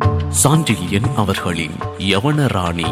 சாண்டில்யன் அவர்களின் யவனராணி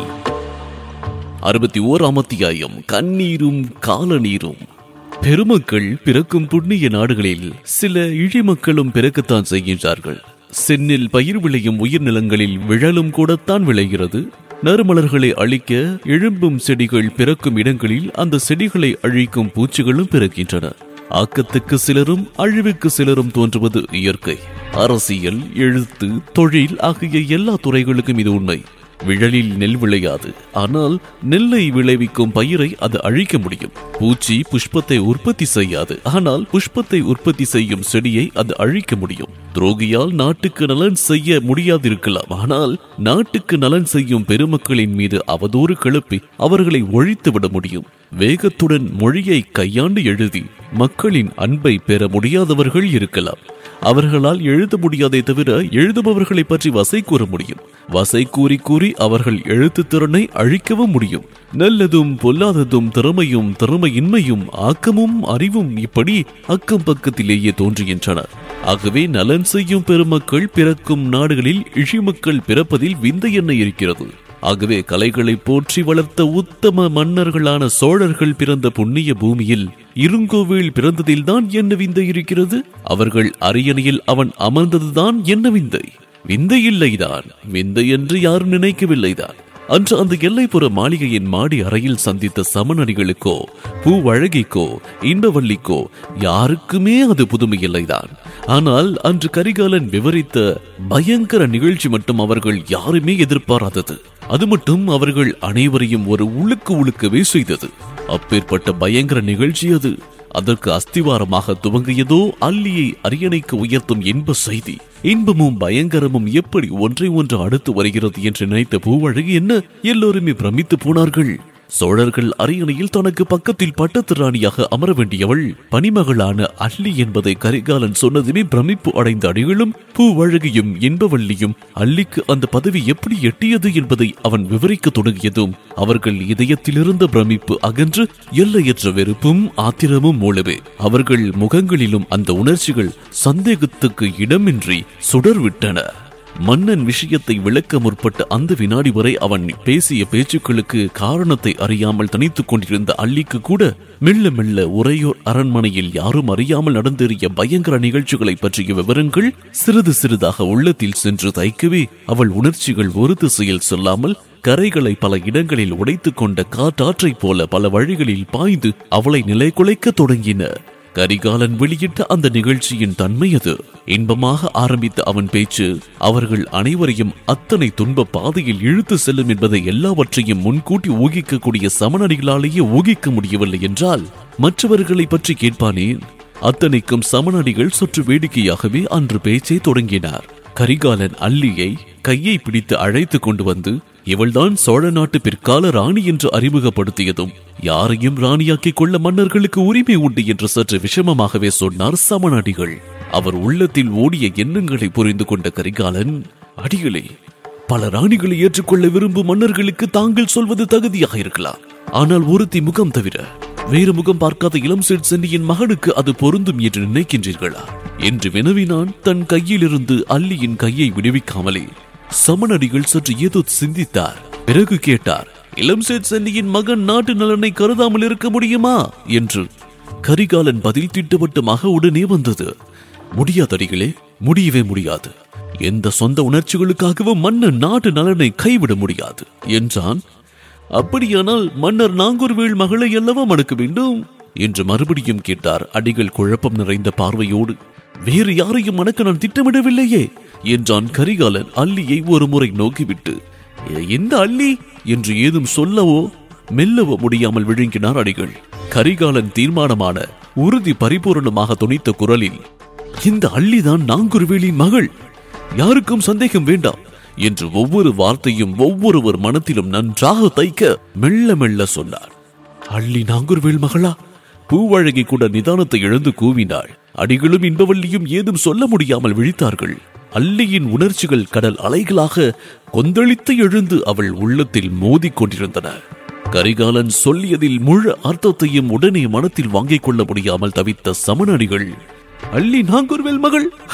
அறுபத்தி ஓராம் அத்தியாயம் கண்ணீரும் காலநீரும் பெருமக்கள் பிறக்கும் புண்ணிய நாடுகளில் சில இழிமக்களும் பிறக்கத்தான் செய்கின்றார்கள் சென்னில் பயிர் விளையும் உயிர்நிலங்களில் விழலும் கூடத்தான் விளைகிறது நறுமலர்களை அழிக்க எழும்பும் செடிகள் பிறக்கும் இடங்களில் அந்த செடிகளை அழிக்கும் பூச்சிகளும் பிறக்கின்றன ஆக்கத்துக்கு சிலரும் அழிவுக்கு சிலரும் தோன்றுவது இயற்கை அரசியல் எழுத்து தொழில் ஆகிய எல்லா துறைகளுக்கும் இது உண்மை விழலில் நெல் விளையாது ஆனால் நெல்லை விளைவிக்கும் பயிரை அது அழிக்க முடியும் பூச்சி புஷ்பத்தை உற்பத்தி செய்யாது ஆனால் புஷ்பத்தை உற்பத்தி செய்யும் செடியை அது அழிக்க முடியும் துரோகியால் நாட்டுக்கு நலன் செய்ய முடியாதிருக்கலாம் ஆனால் நாட்டுக்கு நலன் செய்யும் பெருமக்களின் மீது அவதூறு கிளப்பி அவர்களை ஒழித்து விட முடியும் வேகத்துடன் மொழியை கையாண்டு எழுதி மக்களின் அன்பை பெற முடியாதவர்கள் இருக்கலாம் அவர்களால் எழுத முடியாதே தவிர எழுதுபவர்களை பற்றி வசை கூற முடியும் வசை கூறி கூறி அவர்கள் எழுத்து திறனை அழிக்கவும் முடியும் நல்லதும் பொல்லாததும் திறமையும் திறமையின்மையும் ஆக்கமும் அறிவும் இப்படி அக்கம் பக்கத்திலேயே தோன்றுகின்றன ஆகவே நலன் செய்யும் பெருமக்கள் பிறக்கும் நாடுகளில் இழிமக்கள் பிறப்பதில் விந்தை என்ன இருக்கிறது ஆகவே கலைகளை போற்றி வளர்த்த உத்தம மன்னர்களான சோழர்கள் பிறந்த புண்ணிய பூமியில் இருங்கோவில் பிறந்ததில்தான் என்ன விந்தை இருக்கிறது அவர்கள் அரியணையில் அவன் அமர்ந்ததுதான் என்ன விந்தை விந்தை இல்லைதான் விந்தை என்று யாரும் நினைக்கவில்லைதான் அன்று அந்த எல்லைப்புற மாளிகையின் மாடி அறையில் சந்தித்த சமணடிகளுக்கோ பூவழகிக்கோ இன்பவல்லிக்கோ யாருக்குமே அது புதுமை இல்லைதான் ஆனால் அன்று கரிகாலன் விவரித்த பயங்கர நிகழ்ச்சி மட்டும் அவர்கள் யாருமே எதிர்பாராதது அது மட்டும் அவர்கள் அனைவரையும் ஒரு உழுக்கு உழுக்கவே செய்தது அப்பேற்பட்ட பயங்கர நிகழ்ச்சி அது அதற்கு அஸ்திவாரமாக துவங்கியதோ அல்லியை அரியணைக்கு உயர்த்தும் இன்ப செய்தி இன்பமும் பயங்கரமும் எப்படி ஒன்றை ஒன்று அடுத்து வருகிறது என்று நினைத்த பூவழகி என்ன எல்லோருமே பிரமித்து போனார்கள் சோழர்கள் அரியணையில் தனக்கு பக்கத்தில் பட்டத்து ராணியாக அமர வேண்டியவள் பனிமகளான அல்லி என்பதை கரிகாலன் சொன்னதுமே பிரமிப்பு அடைந்த அடிகளும் பூவழகியும் இன்பவள்ளியும் அல்லிக்கு அந்த பதவி எப்படி எட்டியது என்பதை அவன் விவரிக்க தொடங்கியதும் அவர்கள் இதயத்திலிருந்த பிரமிப்பு அகன்று எல்லையற்ற வெறுப்பும் ஆத்திரமும் மூலவே அவர்கள் முகங்களிலும் அந்த உணர்ச்சிகள் சந்தேகத்துக்கு இடமின்றி சுடர்விட்டன மன்னன் விஷயத்தை விளக்க முற்பட்ட அந்த வினாடி வரை அவன் பேசிய பேச்சுக்களுக்கு காரணத்தை அறியாமல் தனித்துக் கொண்டிருந்த அள்ளிக்கு கூட மெல்ல மெல்ல உறையோர் அரண்மனையில் யாரும் அறியாமல் நடந்தேறிய பயங்கர நிகழ்ச்சிகளை பற்றிய விவரங்கள் சிறிது சிறிதாக உள்ளத்தில் சென்று தைக்கவே அவள் உணர்ச்சிகள் ஒரு திசையில் செல்லாமல் கரைகளை பல இடங்களில் உடைத்துக் கொண்ட காற்றாற்றைப் போல பல வழிகளில் பாய்ந்து அவளை நிலைகுலைக்க தொடங்கின கரிகாலன் வெளியிட்ட அந்த நிகழ்ச்சியின் தன்மை அது இன்பமாக ஆரம்பித்த அவன் பேச்சு அவர்கள் அனைவரையும் அத்தனை துன்ப பாதையில் இழுத்து செல்லும் என்பதை எல்லாவற்றையும் முன்கூட்டி ஊகிக்கக்கூடிய சமநடிகளாலேயே ஊகிக்க முடியவில்லை என்றால் மற்றவர்களை பற்றி கேட்பானேன் அத்தனைக்கும் சமநடிகள் சற்று வேடிக்கையாகவே அன்று பேச்சை தொடங்கினார் கரிகாலன் அல்லியை கையை பிடித்து அழைத்து கொண்டு வந்து இவள்தான் சோழ நாட்டு பிற்கால ராணி என்று அறிமுகப்படுத்தியதும் யாரையும் ராணியாக்கிக் கொள்ள மன்னர்களுக்கு உரிமை உண்டு என்று சற்று விஷமமாகவே சொன்னார் சமநடிகள் அவர் உள்ளத்தில் ஓடிய எண்ணங்களை புரிந்து கொண்ட கரிகாலன் அடிகளே பல ராணிகளை ஏற்றுக்கொள்ள விரும்பும் மன்னர்களுக்கு தாங்கள் சொல்வது தகுதியாக இருக்கலாம் ஆனால் ஒருத்தி முகம் தவிர வேறு முகம் பார்க்காத இளம் சேட் சென்னியின் மகனுக்கு அது பொருந்தும் என்று நினைக்கின்றீர்களா என்று வினவினான் தன் கையிலிருந்து அல்லியின் கையை விடுவிக்காமலே சமணடிகள் சற்று ஏதோ சிந்தித்தார் பிறகு கேட்டார் இளம் சேட் சென்னியின் மகன் நாட்டு நலனை கருதாமல் இருக்க முடியுமா என்று கரிகாலன் பதில் திட்டவட்டமாக உடனே வந்தது முடியாதடிகளே முடியவே முடியாது எந்த சொந்த உணர்ச்சிகளுக்காகவும் மன்னர் நாட்டு நலனை கைவிட முடியாது என்றான் அப்படியானால் மன்னர் நாங்கூர்வேள் மகளை அல்லவா மணக்க வேண்டும் என்று மறுபடியும் கேட்டார் அடிகள் குழப்பம் நிறைந்த பார்வையோடு வேறு யாரையும் மணக்க நான் திட்டமிடவில்லையே என்றான் கரிகாலன் அல்லியை ஒரு முறை நோக்கிவிட்டு எந்த அல்லி என்று ஏதும் சொல்லவோ மெல்லவோ முடியாமல் விழுங்கினார் அடிகள் கரிகாலன் தீர்மானமான உறுதி பரிபூரணமாக துணித்த குரலில் இந்த அள்ளிதான் நாங்குருவேலின் மகள் யாருக்கும் சந்தேகம் வேண்டாம் என்று ஒவ்வொரு வார்த்தையும் ஒவ்வொருவர் மனத்திலும் நன்றாக தைக்க மெல்ல மெல்ல சொன்னார் அள்ளி நாங்குருவேல் மகளா பூவழகி கூட நிதானத்தை இழந்து கூவினாள் அடிகளும் இன்பவல்லியும் ஏதும் சொல்ல முடியாமல் விழித்தார்கள் அல்லியின் உணர்ச்சிகள் கடல் அலைகளாக கொந்தளித்து எழுந்து அவள் உள்ளத்தில் மோதிக் கொண்டிருந்தன கரிகாலன் சொல்லியதில் முழு அர்த்தத்தையும் உடனே மனத்தில் வாங்கிக் கொள்ள முடியாமல் தவித்த சமணடிகள் அள்ளி நாங்கூர்வேல் மகள் ஹ!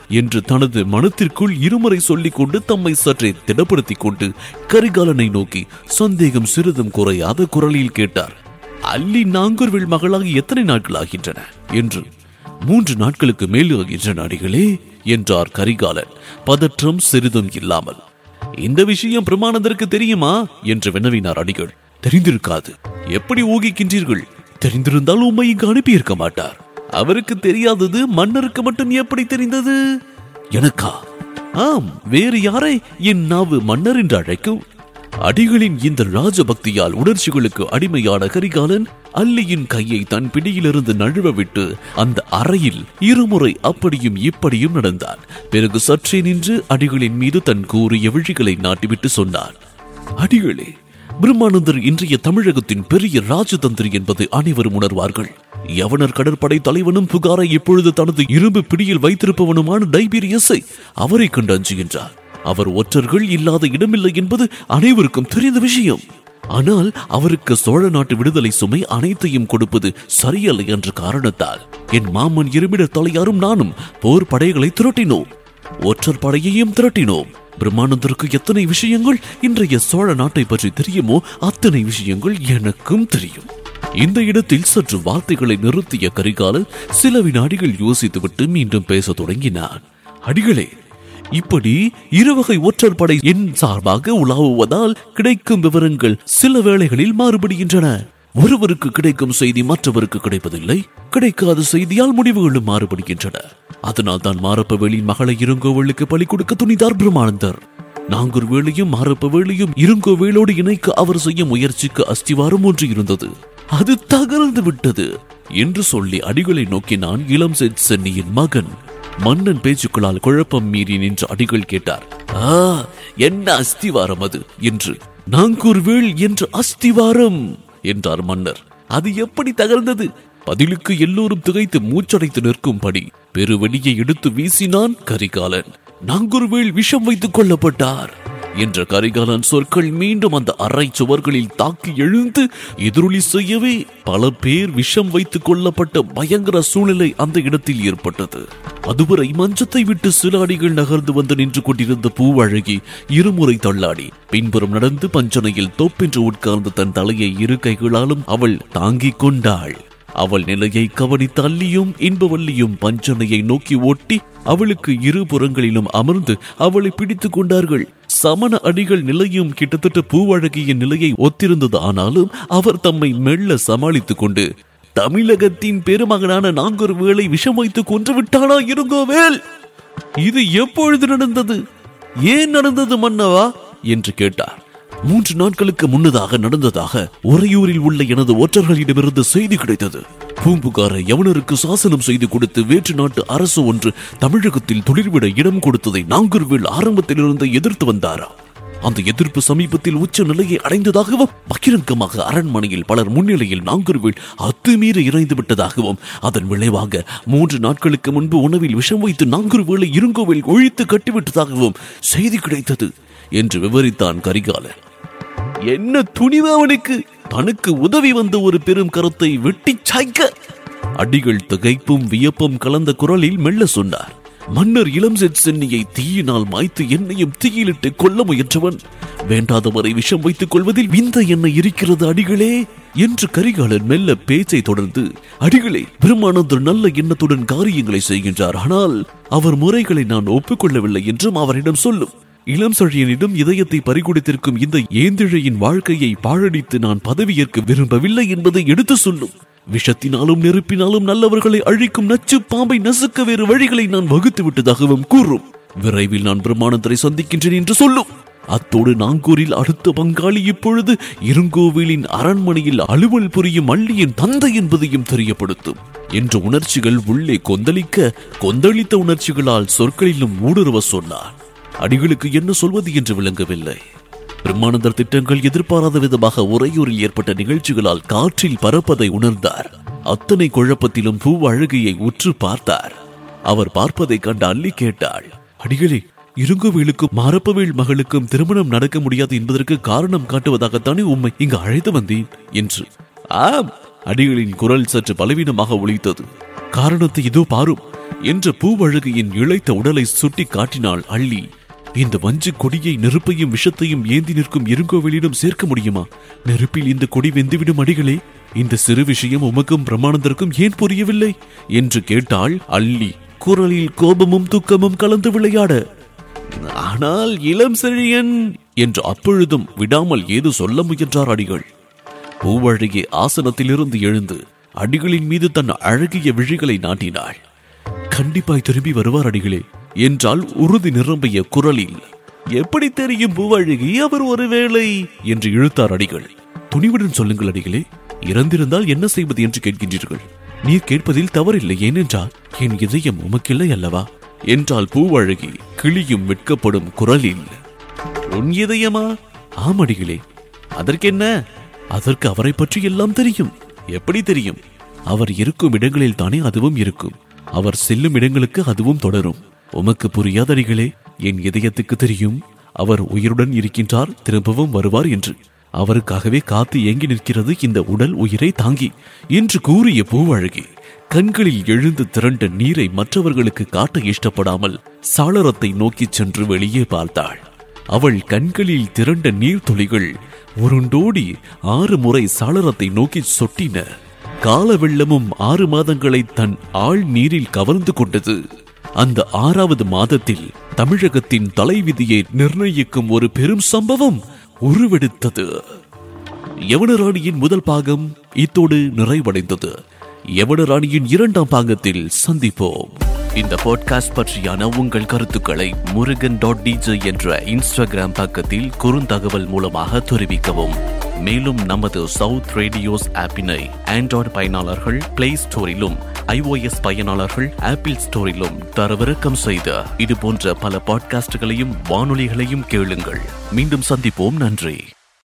என்று தனது மனத்திற்குள் இருமுறை சொல்லிக் கொண்டு தம்மை சற்றே திடப்படுத்திக் கொண்டு கரிகாலனை நோக்கி சந்தேகம் சிறிதும் குறையாத குரலில் கேட்டார் அல்லி நாங்கூர்வில் மகளாகி எத்தனை நாட்கள் ஆகின்றன என்று மூன்று நாட்களுக்கு மேல் ஆகின்றன அடிகளே என்றார் கரிகாலன் பதற்றம் சிறிதும் இல்லாமல் இந்த விஷயம் பிரமாணத்திற்கு தெரியுமா என்று வினவினார் அடிகள் தெரிந்திருக்காது எப்படி ஊகிக்கின்றீர்கள் தெரிந்திருந்தால் உம்மை இங்கு அனுப்பியிருக்க மாட்டார் அவருக்கு தெரியாதது மன்னருக்கு மட்டும் எப்படி தெரிந்தது எனக்கா ஆம் வேறு யாரை என் நாவு மன்னர் என்று அழைக்கும் அடிகளின் இந்த ராஜபக்தியால் உணர்ச்சிகளுக்கு அடிமையான கரிகாலன் அல்லியின் கையை தன் பிடியிலிருந்து நழுவ விட்டு அந்த அறையில் இருமுறை அப்படியும் இப்படியும் நடந்தான் பிறகு சற்றே நின்று அடிகளின் மீது தன் கூறிய விழிகளை நாட்டிவிட்டு சொன்னான் அடிகளே பிரம்மானந்தர் இன்றைய தமிழகத்தின் பெரிய ராஜதந்திரி என்பது அனைவரும் உணர்வார்கள் யவனர் கடற்படை தலைவனும் புகாரை இப்பொழுது தனது இரும்பு பிடியில் வைத்திருப்பவனுமான டைபீரியஸை அவரை கண்டு அஞ்சுகின்றார் அவர் ஒற்றர்கள் இல்லாத இடமில்லை என்பது அனைவருக்கும் தெரிந்த விஷயம் ஆனால் அவருக்கு சோழ நாட்டு விடுதலை சுமை அனைத்தையும் கொடுப்பது சரியல்ல என்ற காரணத்தால் என் மாமன் இருமிட தலையாரும் நானும் போர் படைகளை திரட்டினோம் ஒற்றர் படையையும் திரட்டினோம் பிரம்மானந்தருக்கு எத்தனை விஷயங்கள் இன்றைய சோழ நாட்டை பற்றி தெரியுமோ அத்தனை விஷயங்கள் எனக்கும் தெரியும் இந்த இடத்தில் சற்று வார்த்தைகளை நிறுத்திய கரிகாலன் சில வினாடிகள் யோசித்துவிட்டு மீண்டும் பேசத் தொடங்கினான் அடிகளே இப்படி இருவகை ஒற்றர் படை என் சார்பாக உலாவுவதால் கிடைக்கும் விவரங்கள் சில வேளைகளில் மாறுபடுகின்றன ஒருவருக்கு கிடைக்கும் செய்தி மற்றவருக்கு கிடைப்பதில்லை கிடைக்காத செய்தியால் முடிவுகளும் மாறுபடுகின்றன அதனால் தான் மாரப்ப வேளியின் மகளை இருங்கோவளுக்கு பலி கொடுக்க துணிதார் பிரம்மானந்தர் நாங்கூர் வேளையும் மாரப்ப வேளையும் இருங்கோ வேளோடு இணைக்க அவர் செய்ய முயற்சிக்கு அஸ்திவாரம் ஒன்று இருந்தது அது தகர்ந்து விட்டது என்று சொல்லி அடிகளை நோக்கினான் இளம் செட் சென்னியின் மகன் மன்னன் பேச்சுக்களால் குழப்பம் மீறி நின்று அடிகள் கேட்டார் ஆ என்ன அஸ்திவாரம் அது என்று நாங்கூர் வேள் என்று அஸ்திவாரம் என்றார் மன்னர் அது எப்படி தகர்ந்தது பதிலுக்கு எல்லோரும் திகைத்து மூச்சடைத்து நிற்கும்படி பெருவெளியை எடுத்து வீசினான் கரிகாலன் நாங்கூர்வேல் விஷம் வைத்துக் கொல்லப்பட்டார் என்ற கரிகாலன் சொற்கள் மீண்டும் அந்த அறை சுவர்களில் தாக்கி எழுந்து எதிரொலி செய்யவே பல பேர் விஷம் வைத்துக் கொல்லப்பட்ட பயங்கர சூழ்நிலை அந்த இடத்தில் ஏற்பட்டது அதுவரை மஞ்சத்தை விட்டு சில அடிகள் நகர்ந்து வந்து நின்று கொண்டிருந்த பூவழகி இருமுறை தள்ளாடி பின்புறம் நடந்து பஞ்சனையில் தோப்பென்று உட்கார்ந்து தன் தலையை இரு கைகளாலும் அவள் தாங்கிக் கொண்டாள் அவள் நிலையை கவனித்த அல்லியும் இன்பவல்லியும் பஞ்சனையை நோக்கி ஓட்டி அவளுக்கு இரு புறங்களிலும் அமர்ந்து அவளை பிடித்துக் கொண்டார்கள் சமண அடிகள் நிலையும் கிட்டத்தட்ட பூவழகியின் நிலையை ஒத்திருந்தது ஆனாலும் அவர் தம்மை மெல்ல சமாளித்துக் கொண்டு தமிழகத்தின் பெருமகனான நாங்கொரு வேளை விஷம் வைத்து கொன்று விட்டானா இருங்கோவேல் இது எப்பொழுது நடந்தது ஏன் நடந்தது மன்னவா என்று கேட்டார் மூன்று நாட்களுக்கு முன்னதாக நடந்ததாக உறையூரில் உள்ள எனது ஒற்றர்களிடமிருந்து செய்தி கிடைத்தது பூம்புகாரை யவனருக்கு சாசனம் செய்து கொடுத்து வேற்று நாட்டு அரசு ஒன்று தமிழகத்தில் தொழில்விட இடம் கொடுத்ததை நாங்கூர்வேல் ஆரம்பத்திலிருந்து எதிர்த்து வந்தாரா அந்த எதிர்ப்பு சமீபத்தில் உச்ச நிலையை அடைந்ததாகவும் பகிரங்கமாக அரண்மனையில் பலர் முன்னிலையில் நாங்கூர்வேல் அத்துமீறி இறைந்து விட்டதாகவும் அதன் விளைவாக மூன்று நாட்களுக்கு முன்பு உணவில் விஷம் வைத்து நாங்கூர்வேலை இருங்கோவில் ஒழித்து கட்டிவிட்டதாகவும் செய்தி கிடைத்தது என்று விவரித்தான் கரிகாலன் என்ன துணிவு அவனுக்கு தனக்கு உதவி வந்த ஒரு பெரும் கருத்தை வெட்டி சாய்க்க அடிகள் திகைப்பும் வியப்பும் கலந்த குரலில் மெல்ல சொன்னார் மன்னர் இளம் சென்னியை தீயினால் மாய்த்து என்னையும் தீயிலிட்டு கொல்ல முயன்றவன் வேண்டாதவரை விஷம் வைத்துக் கொள்வதில் விந்த என்ன இருக்கிறது அடிகளே என்று கரிகாலன் மெல்ல பேச்சை தொடர்ந்து அடிகளே பிரம்மானந்தர் நல்ல எண்ணத்துடன் காரியங்களை செய்கின்றார் ஆனால் அவர் முறைகளை நான் ஒப்புக்கொள்ளவில்லை என்றும் அவரிடம் சொல்லும் இளம் சழியனிடம் இதயத்தை பறிகொடுத்திருக்கும் இந்த ஏந்திழையின் வாழ்க்கையை பாழடித்து நான் பதவியேற்க விரும்பவில்லை என்பதை எடுத்து சொல்லும் விஷத்தினாலும் நெருப்பினாலும் நல்லவர்களை அழிக்கும் நச்சு பாம்பை நசுக்க வேறு வழிகளை நான் வகுத்து விட்டதாகவும் கூறும் விரைவில் நான் பிரம்மானந்தரை சந்திக்கின்றேன் என்று சொல்லும் அத்தோடு நாங்கூரில் அடுத்த பங்காளி இப்பொழுது இருங்கோவிலின் அரண்மனையில் அலுவல் புரியும் அள்ளியின் தந்தை என்பதையும் தெரியப்படுத்தும் என்ற உணர்ச்சிகள் உள்ளே கொந்தளிக்க கொந்தளித்த உணர்ச்சிகளால் சொற்களிலும் ஊடுருவ சொன்னார் அடிகளுக்கு என்ன சொல்வது என்று விளங்கவில்லை பிரம்மானந்தர் திட்டங்கள் எதிர்பாராத விதமாக உறையூரில் ஏற்பட்ட நிகழ்ச்சிகளால் காற்றில் பறப்பதை உணர்ந்தார் அத்தனை குழப்பத்திலும் பூ அழகியை உற்று பார்த்தார் அவர் பார்ப்பதை கண்ட அள்ளி கேட்டாள் அடிகளே இருங்கோவேலுக்கும் மாரப்பவேல் மகளுக்கும் திருமணம் நடக்க முடியாது என்பதற்கு காரணம் காட்டுவதாகத்தானே உம்மை இங்கு அழைத்து வந்தேன் என்று ஆம் அடிகளின் குரல் சற்று பலவீனமாக ஒலித்தது காரணத்தை இதோ பாரும் என்ற பூவழகியின் இழைத்த உடலை சுட்டி காட்டினாள் அள்ளி இந்த வஞ்சு கொடியை நெருப்பையும் விஷத்தையும் ஏந்தி நிற்கும் இருங்கோவிலிடம் சேர்க்க முடியுமா நெருப்பில் இந்த கொடி வெந்துவிடும் அடிகளே இந்த சிறு விஷயம் உமக்கும் பிரமாணத்திற்கும் ஏன் புரியவில்லை என்று கேட்டாள் அள்ளி குரலில் கோபமும் துக்கமும் கலந்து விளையாட ஆனால் இளம் செழியன் என்று அப்பொழுதும் விடாமல் ஏது சொல்ல முயன்றார் அடிகள் பூவழகி ஆசனத்திலிருந்து எழுந்து அடிகளின் மீது தன் அழகிய விழிகளை நாட்டினாள் கண்டிப்பாய் திரும்பி வருவார் அடிகளே என்றால் உறுதி நிரம்பிய குரலில் எப்படி தெரியும் பூவழகி அவர் ஒருவேளை என்று இழுத்தார் அடிகள் துணிவுடன் சொல்லுங்கள் அடிகளே இறந்திருந்தால் என்ன செய்வது என்று கேட்கின்றீர்கள் நீர் கேட்பதில் தவறில்லை ஏனென்றால் என் இதயம் உமக்கில்லை அல்லவா என்றால் பூவழகி கிளியும் வெட்கப்படும் குரலில் உன் இதயமா ஆமடிகளே அதற்கென்ன அதற்கு அவரை பற்றி எல்லாம் தெரியும் எப்படி தெரியும் அவர் இருக்கும் இடங்களில் தானே அதுவும் இருக்கும் அவர் செல்லும் இடங்களுக்கு அதுவும் தொடரும் உமக்கு புரியாதடிகளே என் இதயத்துக்கு தெரியும் அவர் உயிருடன் இருக்கின்றார் திரும்பவும் வருவார் என்று அவருக்காகவே காத்து ஏங்கி நிற்கிறது இந்த உடல் உயிரை தாங்கி என்று கூறிய பூவழகி கண்களில் எழுந்து திரண்ட நீரை மற்றவர்களுக்கு காட்ட இஷ்டப்படாமல் சாளரத்தை நோக்கிச் சென்று வெளியே பார்த்தாள் அவள் கண்களில் திரண்ட நீர்த்துளிகள் உருண்டோடி ஆறு முறை சாளரத்தை நோக்கி சொட்டின கால வெள்ளமும் ஆறு மாதங்களை தன் ஆள் நீரில் கவர்ந்து கொண்டது அந்த ஆறாவது மாதத்தில் தமிழகத்தின் தலைவிதியை நிர்ணயிக்கும் ஒரு பெரும் சம்பவம் உருவெடுத்தது யவனராணியின் முதல் பாகம் இத்தோடு நிறைவடைந்தது யவனராணியின் இரண்டாம் பாகத்தில் சந்திப்போம் இந்த பாட்காஸ்ட் பற்றியான உங்கள் கருத்துக்களை முருகன் டாட் டிஜே என்ற இன்ஸ்டாகிராம் பக்கத்தில் குறுந்தகவல் மூலமாக தெரிவிக்கவும் மேலும் நமது சவுத் ரேடியோஸ் ஆப்பினை ஆண்ட்ராய்டு பயனாளர்கள் பிளே ஸ்டோரிலும் iOS பயனாளர்கள் ஆப்பிள் ஸ்டோரிலும் தரவிறக்கம் செய்த இது போன்ற பல பாட்காஸ்டுகளையும் வானொலிகளையும் கேளுங்கள் மீண்டும் சந்திப்போம் நன்றி